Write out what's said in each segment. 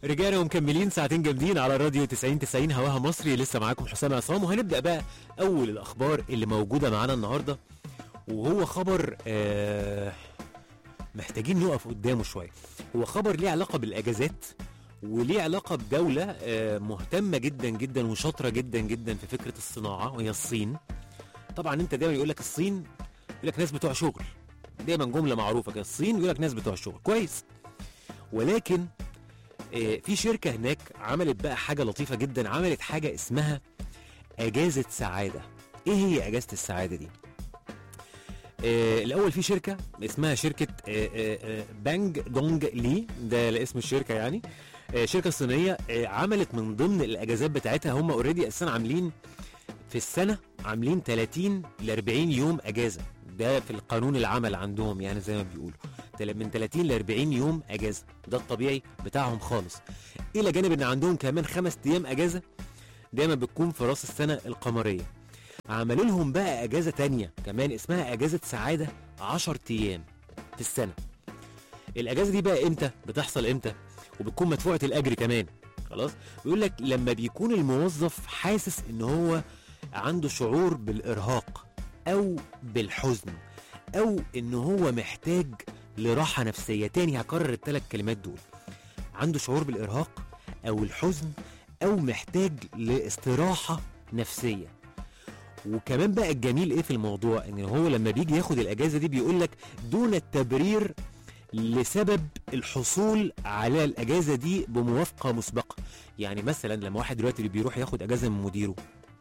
رجعنا ومكملين ساعتين جامدين على راديو 90 90 هواها مصري لسه معاكم حسام عصام وهنبدا بقى اول الاخبار اللي موجوده معانا النهارده وهو خبر آه محتاجين نقف قدامه شويه هو خبر ليه علاقه بالاجازات وليه علاقه بدوله آه مهتمه جدا جدا وشاطره جدا جدا في فكره الصناعه وهي الصين طبعا انت دايما يقول لك الصين يقول لك ناس بتوع شغل دايما جمله معروفه كده الصين يقول لك ناس بتوع شغل كويس ولكن آه، في شركة هناك عملت بقى حاجة لطيفة جدا عملت حاجة اسمها أجازة سعادة إيه هي أجازة السعادة دي؟ آه الأول في شركة اسمها شركة آه آه آه بانج دونج لي ده اسم الشركة يعني آه شركة صينية آه عملت من ضمن الأجازات بتاعتها هم اوريدي أساسا عاملين في السنة عاملين 30 ل 40 يوم أجازة ده في القانون العمل عندهم يعني زي ما بيقولوا تل- من 30 ل 40 يوم اجازه ده الطبيعي بتاعهم خالص الى جانب ان عندهم كمان خمس ايام اجازه دايما بتكون في راس السنه القمريه عملوا لهم بقى اجازه تانية كمان اسمها اجازه سعاده 10 ايام في السنه الاجازه دي بقى امتى بتحصل امتى وبتكون مدفوعه الاجر كمان خلاص بيقول لك لما بيكون الموظف حاسس ان هو عنده شعور بالارهاق او بالحزن او ان هو محتاج لراحه نفسيه تاني هكرر الثلاث كلمات دول عنده شعور بالارهاق او الحزن او محتاج لاستراحه نفسيه وكمان بقى الجميل ايه في الموضوع ان هو لما بيجي ياخد الاجازه دي بيقول لك دون التبرير لسبب الحصول على الاجازه دي بموافقه مسبقه يعني مثلا لما واحد دلوقتي بيروح ياخد اجازه من مديره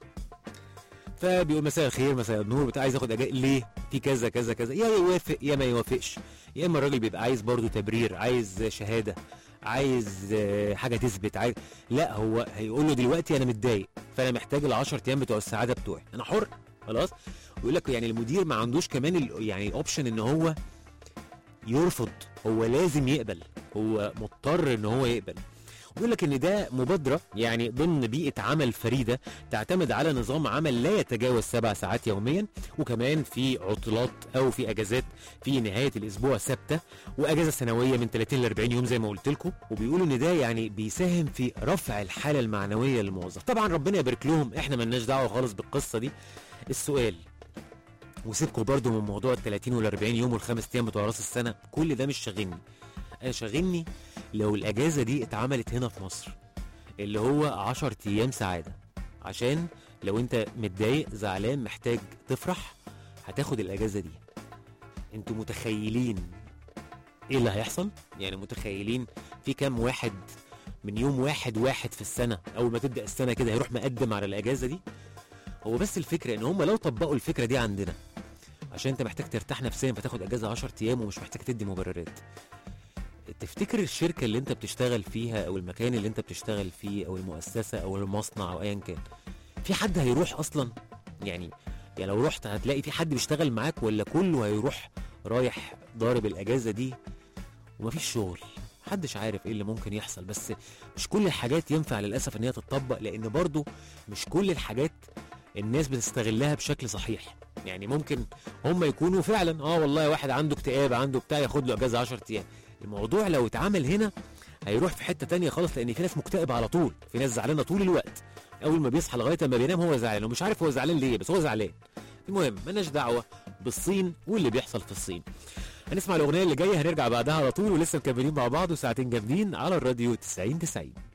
فبيقول مساء الخير مساء النور بتاع عايز اخد اجازه ليه في كذا كذا كذا يا يوافق يا ما يوافقش يا اما الراجل بيبقى عايز برضه تبرير عايز شهاده عايز آه، حاجه تثبت عايز لا هو هيقول له دلوقتي انا متضايق فانا محتاج ال 10 ايام بتوع السعاده بتوعي انا حر خلاص ويقول لك يعني المدير ما عندوش كمان ال- يعني اوبشن ان هو يرفض هو لازم يقبل هو مضطر ان هو يقبل ويقول لك ان ده مبادره يعني ضمن بيئه عمل فريده تعتمد على نظام عمل لا يتجاوز سبع ساعات يوميا وكمان في عطلات او في اجازات في نهايه الاسبوع ثابته واجازه سنويه من 30 ل 40 يوم زي ما قلت لكم وبيقولوا ان ده يعني بيساهم في رفع الحاله المعنويه للموظف طبعا ربنا يبارك لهم احنا ملناش دعوه خالص بالقصه دي السؤال وسيبكم برضو من موضوع ال 30 وال 40 يوم والخمس ايام بتوع راس السنه كل ده مش شاغلني انا شاغلني لو الاجازه دي اتعملت هنا في مصر اللي هو 10 ايام سعاده عشان لو انت متضايق زعلان محتاج تفرح هتاخد الاجازه دي انتوا متخيلين ايه اللي هيحصل يعني متخيلين في كام واحد من يوم واحد واحد في السنه اول ما تبدا السنه كده هيروح مقدم على الاجازه دي هو بس الفكره ان هم لو طبقوا الفكره دي عندنا عشان انت محتاج ترتاح نفسيا فتاخد اجازه 10 ايام ومش محتاج تدي مبررات تفتكر الشركه اللي انت بتشتغل فيها او المكان اللي انت بتشتغل فيه او المؤسسه او المصنع او ايا كان في حد هيروح اصلا يعني يعني لو رحت هتلاقي في حد بيشتغل معاك ولا كله هيروح رايح ضارب الاجازه دي ومفيش شغل محدش عارف ايه اللي ممكن يحصل بس مش كل الحاجات ينفع للاسف ان هي تتطبق لان برضو مش كل الحاجات الناس بتستغلها بشكل صحيح يعني ممكن هم يكونوا فعلا اه والله واحد عنده اكتئاب عنده بتاع ياخد له اجازه 10 ايام الموضوع لو اتعمل هنا هيروح في حته تانية خالص لان في ناس مكتئبه على طول في ناس زعلانه طول الوقت اول ما بيصحى لغايه ما بينام هو زعلان ومش عارف هو زعلان ليه بس هو زعلان المهم مالناش دعوه بالصين واللي بيحصل في الصين هنسمع الاغنيه اللي جايه هنرجع بعدها على طول ولسه مكملين مع بعض وساعتين جامدين على الراديو 90 90